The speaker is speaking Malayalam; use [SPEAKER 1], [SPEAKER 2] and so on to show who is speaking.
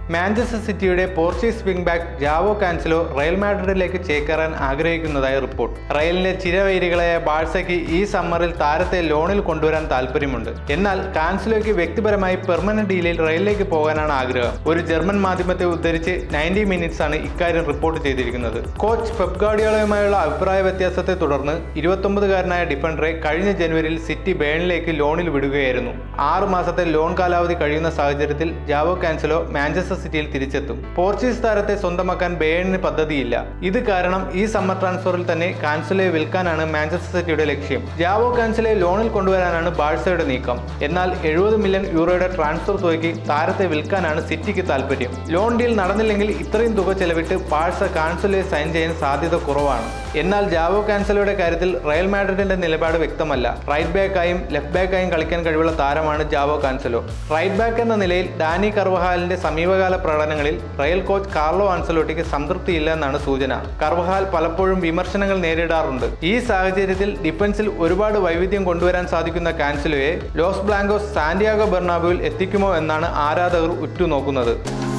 [SPEAKER 1] മാഞ്ചസ്റ്റർ സിറ്റിയുടെ പോർച്ചുഗീസ് wing back Joao Cancelo Real മാഡ്രിഡിലേക്ക് ചേക്കേറാൻ ആഗ്രഹിക്കുന്നതായി റിപ്പോർട്ട് റയലിന്റെ ചിരവൈരികളായ ബാഴ്സയ്ക്ക് ഈ സമ്മറിൽ താരത്തെ ലോണിൽ കൊണ്ടുവരാൻ താല്പര്യമുണ്ട് എന്നാൽ കാൻസലോയ്ക്ക് വ്യക്തിപരമായി പെർമനന്റ് ഡീലിൽ റയലിലേക്ക് പോകാനാണ് ആഗ്രഹം ഒരു ജർമ്മൻ മാധ്യമത്തെ ഉദ്ധരിച്ച് നയൻറ്റി മിനിറ്റ്സ് ആണ് ഇക്കാര്യം റിപ്പോർട്ട് ചെയ്തിരിക്കുന്നത് കോച്ച് പെപ് ഗാർഡിയോളയുമായുള്ള അഭിപ്രായ വ്യത്യാസത്തെ തുടർന്ന് ഇരുപത്തൊമ്പതുകാരനായ ഡിഫൻഡറെ കഴിഞ്ഞ ജനുവരിയിൽ സിറ്റി ബേണിലേക്ക് ലോണിൽ വിടുകയായിരുന്നു ആറു മാസത്തെ ലോൺ കാലാവധി കഴിയുന്ന സാഹചര്യത്തിൽ ജാവോ കാൻസലോ മാഞ്ചസ്റ്റർ സിറ്റിയിൽ തിരിച്ചെത്തും പോർച്ചുഗീസ് താരത്തെ സ്വന്തമാക്കാൻ ബേണിന് പദ്ധതിയില്ല ഇത് കാരണം ഈ സമ്മർ ട്രാൻസ്ഫറിൽ തന്നെ കാൻസലയെ വിൽക്കാനാണ് മാഞ്ചസ്റ്റർ സിറ്റിയുടെ ലക്ഷ്യം ജാവോ കാൻസലയെ ലോണിൽ കൊണ്ടുവരാനാണ് ബാഴ്സയുടെ നീക്കം എന്നാൽ എഴുപത് മില്യൺ യൂറോയുടെ ട്രാൻസ്ഫർ തുകയ്ക്ക് താരത്തെ വിൽക്കാനാണ് സിറ്റിക്ക് താല്പര്യം ലോൺ ഡീൽ നടന്നില്ലെങ്കിൽ ഇത്രയും തുക ചെലവിട്ട് ബാഴ്സ കാൻസലയെ സൈൻ ചെയ്യാൻ സാധ്യത കുറവാണ് എന്നാൽ ജാവോ കാൻസലയുടെ കാര്യത്തിൽ റയൽ മാഡ്രിഡിന്റെ നിലപാട് വ്യക്തമല്ല റൈറ്റ് ബാക്കായും ലെഫ്റ്റ് ബാക്കായും കളിക്കാൻ കഴിവുള്ള താരമാണ് ജാവോ കാൻസലോ റൈറ്റ് ബാക്ക് എന്ന നിലയിൽ ഡാനി കർവഹാലിന്റെ സമീപകാല പ്രകടനങ്ങളിൽ റയൽ കോച്ച് കാർലോ ആൻസലോട്ടിക്ക് സംതൃപ്തിയില്ല എന്നാണ് സൂചന കർവഹാൽ പലപ്പോഴും വിമർശനങ്ങൾ നേരിടാറുണ്ട് ഈ സാഹചര്യത്തിൽ ഡിഫൻസിൽ ഒരുപാട് വൈവിധ്യം കൊണ്ടുവരാൻ സാധിക്കുന്ന കാൻസലോയെ ലോസ് ബ്ലാങ്കോസ് സാന്റിയാഗോ ബെർണാബുവിൽ എത്തിക്കുമോ എന്നാണ് ആരാധകർ ഉറ്റുനോക്കുന്നത്